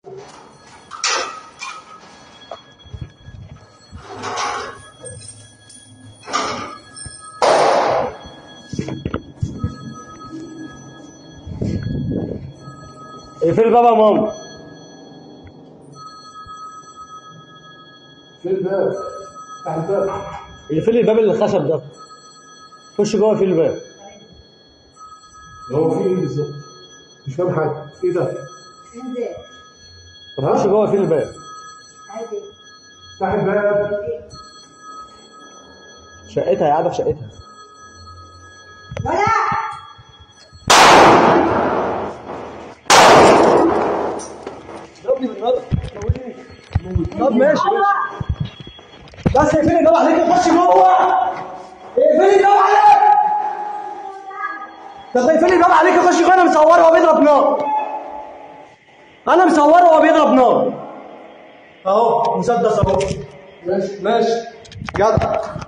اقفل الباب يا ماما في الباب افتح الباب اقفلي الباب اللي الخشب ده خش جوه اقفل الباب هو في ايه بالظبط؟ مش فاهم حاجه ايه ده؟ انزل طب خش جوه اقفل الباب عايز ايه؟ افتح الباب شقتها هي قاعده في شقتها ولا ضربني بالنار طب ماشي ماشي بس اقفلي الباب عليك وخش جوه اقفلي الباب عليك طب اقفلي الباب عليك وخش جوه انا مصوره وهو بيضرب نار انا مصوره وهو بيضرب نار اهو مسدس اهو ماشي ماشي جدع